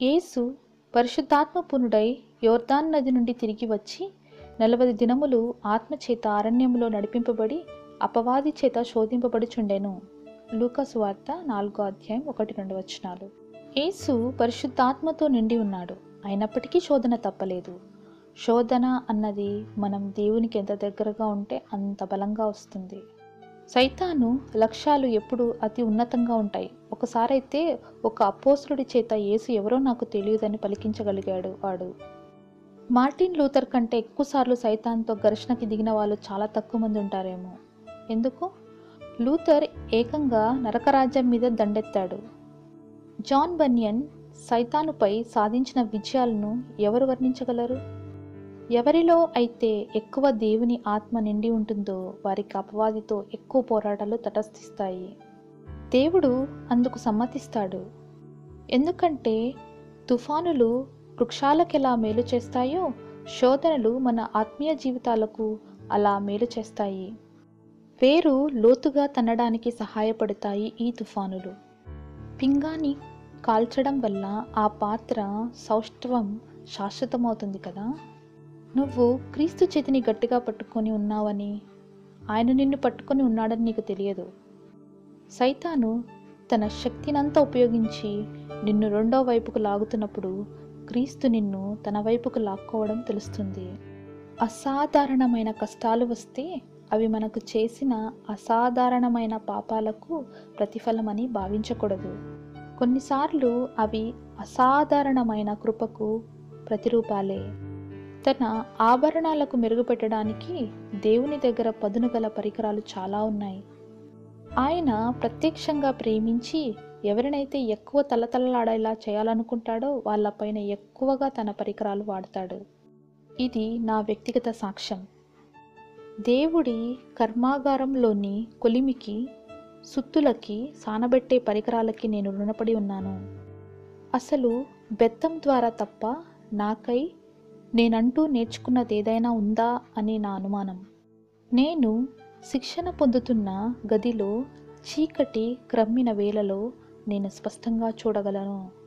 యేసు పరిశుద్ధాత్మపునుడై యోర్దాన్ నది నుండి తిరిగి వచ్చి నలభై దినములు ఆత్మచేత అరణ్యంలో నడిపింపబడి అపవాది చేత శోధింపబడుచుండెను లూకాసు వార్త నాలుగో అధ్యాయం ఒకటి రెండు వచనాలు యేసు పరిశుద్ధాత్మతో నిండి ఉన్నాడు అయినప్పటికీ శోధన తప్పలేదు శోధన అన్నది మనం దేవునికి ఎంత దగ్గరగా ఉంటే అంత బలంగా వస్తుంది సైతాను లక్ష్యాలు ఎప్పుడు అతి ఉన్నతంగా ఉంటాయి ఒకసారైతే ఒక అపోసురుడి చేత యేసు ఎవరో నాకు తెలియదని పలికించగలిగాడు వాడు మార్టిన్ లూథర్ కంటే ఎక్కువసార్లు సైతాన్తో ఘర్షణకి దిగిన వాళ్ళు చాలా తక్కువ మంది ఉంటారేమో ఎందుకు లూథర్ ఏకంగా నరకరాజ్యం మీద దండెత్తాడు జాన్ బనియన్ సైతానుపై సాధించిన విజయాలను ఎవరు వర్ణించగలరు ఎవరిలో అయితే ఎక్కువ దేవుని ఆత్మ నిండి ఉంటుందో వారికి అపవాదితో ఎక్కువ పోరాటాలు తటస్థిస్తాయి దేవుడు అందుకు సమ్మతిస్తాడు ఎందుకంటే తుఫానులు వృక్షాలకెలా మేలు చేస్తాయో శోధనలు మన ఆత్మీయ జీవితాలకు అలా మేలు చేస్తాయి వేరు లోతుగా తన్నడానికి సహాయపడతాయి ఈ తుఫానులు పింగాని కాల్చడం వల్ల ఆ పాత్ర సౌష్ఠవం శాశ్వతమవుతుంది కదా నువ్వు క్రీస్తు చేతిని గట్టిగా పట్టుకొని ఉన్నావని ఆయన నిన్ను పట్టుకొని ఉన్నాడని నీకు తెలియదు సైతాను తన శక్తినంతా ఉపయోగించి నిన్ను రెండో వైపుకు లాగుతున్నప్పుడు క్రీస్తు నిన్ను తన వైపుకు లాక్కోవడం తెలుస్తుంది అసాధారణమైన కష్టాలు వస్తే అవి మనకు చేసిన అసాధారణమైన పాపాలకు ప్రతిఫలమని భావించకూడదు కొన్నిసార్లు అవి అసాధారణమైన కృపకు ప్రతిరూపాలే తన ఆభరణాలకు మెరుగుపెట్టడానికి దేవుని దగ్గర పదును గల పరికరాలు చాలా ఉన్నాయి ఆయన ప్రత్యక్షంగా ప్రేమించి ఎవరినైతే ఎక్కువ తలతలలాడేలా చేయాలనుకుంటాడో వాళ్ళపైన ఎక్కువగా తన పరికరాలు వాడతాడు ఇది నా వ్యక్తిగత సాక్ష్యం దేవుడి కర్మాగారంలోని కొలిమికి సుత్తులకి సానబెట్టే పరికరాలకి నేను రుణపడి ఉన్నాను అసలు బెత్తం ద్వారా తప్ప నాకై నేనంటూ నేర్చుకున్నది ఏదైనా ఉందా అని నా అనుమానం నేను శిక్షణ పొందుతున్న గదిలో చీకటి క్రమ్మిన వేళలో నేను స్పష్టంగా చూడగలను